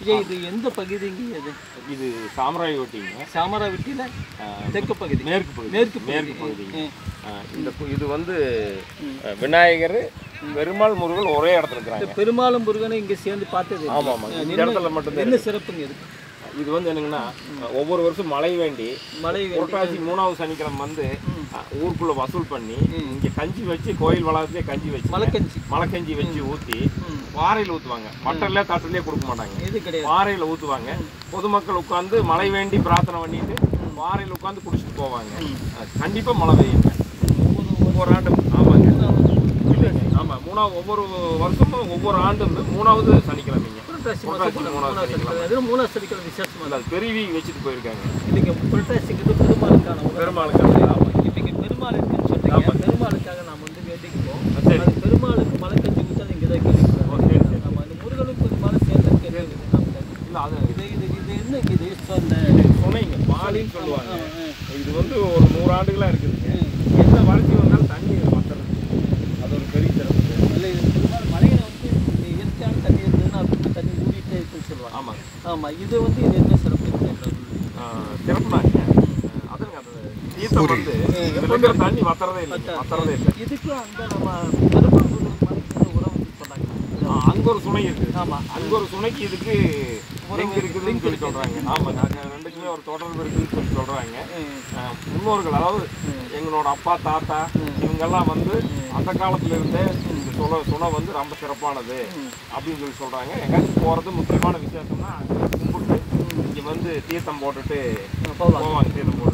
ஐயா இது எந்த பகுதிங்க இது இது சாமராய் ஓட்டிங்க சாமராவட்டியில தெற்கு பகுதி மேற்கு பகுதி மேற்கு பகுதி. மேற்கு பகுதிங்க ம். ஆ, இந்த கு- இது வந்து அஹ், விநாயகர் பெருமாள் முருகன் ஒரே இடத்துல இருக்கிறாங்க பெருமாளும் முருகனும் இங்க சேர்ந்து பார்த்தது இல்லை. ஆமா ஆமா இந்த இடத்துல மட்டும்தான் என்ன சிறப்புங்க இருக்கு இது வந்து என்னங்கன்னா ஒவ்வொரு வருஷம் மழை வேண்டி மழை புரட்டாசி மூணாவது சனிக்கிழமை வந்து அஹ், ஊருக்குள்ள வசூல் பண்ணி இங்க கஞ்சி வச்சு கோயில் வளாகத்திலே கஞ்சி வச்சு மலைக்கஞ்சி மலைக்கஞ்சி வச்சு ஊத்தி ம். பாறையில ஊத்துவாங்க மட்டர்ல தட்டுலயே கொடுக்க மாட்டாங்க இது கிடையாது பாறையில ஊத்துவாங்க பொதுமக்கள் உட்கார்ந்து மழை வேண்டி பிரார்த்தனை பண்ணிட்டு பாறையில உட்கார்ந்து குடிச்சிட்டு போவாங்க அஹ், கண்டிப்பா மழை பெய்யுங்க ஒவ்வொரு ஆண்டும் ஆமாங்க ஆமா மூணாவது ஒவ்வொரு வருஷமும் ஒவ்வொரு ஆண்டும் மூணாவது சனிக்கிழமைங்க புரட்டாசி புரட்டாசி மாசம் மூணாவது மூணாவது சனிக்கிழமை அது மூணாவது சனிக்கிழமை விசேஷமா இல்ல, அது பெருவி வச்சுட்டு போயிருக்காங்க இல்லைங்க புரட்டாசிங்கிறது பெருமாளுக்கான உணவு. பெருமாளுக்கு ஆமா இப்ப இங்க பெருமாள் இருக்குன்னு சொல்றீங்க பெருமாளுக்காக நாம வந்து வேண்டிக்குவோம் சரி. அது பெருமாளுக்கு மலை கஞ்சி ஊற்றாது இங்கே தான் கேள்விப்பட்டோம் ஓ, சரி, சரி. ஆமா அந்த முருகனுக்கு பெருமாளும் சேர்ந்து கேள்வி இல்ல அது இது இது இது என்ன இது சொன்ன சொன்னீங்க பாலின்னு சொல்லுவாங்க இது வந்து ஒரு நூறு ஆண்டுகளா இருக்குதுங்க எந்த வறட்சி வந்தாலும் தண்ணி வத்துறது அது ஒரு பெரிய சிறப்பு இல்லை இது பெருமாள் மலையில வந்து இந்த இயற்கையான தண்ணி இருந்ததுன்னா அப்படி தண்ணி ஊறிட்டே இருக்குன்னு சொல்லுவாங்க ஆமாங்க ஆமா இது வந்து இது என்ன சிறப்பு இருக்கு ஆஹ் சிறப்புதாங்க ஆஹ் அதுங்க அது தீர்த்தம் வந்து இதுல இருக்கிற தண்ணி வத்துறதே இல்லை வத்துறதே இல்லை இதுக்கும் அந்த நம்ம பெருமாள் முருகன் மலைக்கு உறவு சொன்னாங்க ஆஹ் அங்க ஒரு சுனை இருக்கு ஆமா அங்க ஒரு சுனைக்கு இதுக்கு லிங்க் இருக்குதுன்னு சொல்லி சொல்றாங்க ஆமா நாங்க ரெண்டுக்குமே ஒரு தொடர்பு இருக்குன்னு சொல்லி சொல்றாங்க ஆஹ் முன்னோர்கள் அதாவது எங்களோட அப்பா தாத்தா இவங்கெல்லாம் வந்து அந்த காலத்துல இருந்தே இந்த சுனை சுனை வந்து ரொம்ப சிறப்பானது அப்படின்னு சொல்லி சொல்றாங்க எங்காச்சும் போறது முக்கியமான விசேஷம்னா அங்க கும்பிட்டு இங்க வந்து தீர்த்தம் போட்டுட்டு போகலாம் போவாங்க தீர்த்தம் போட்டு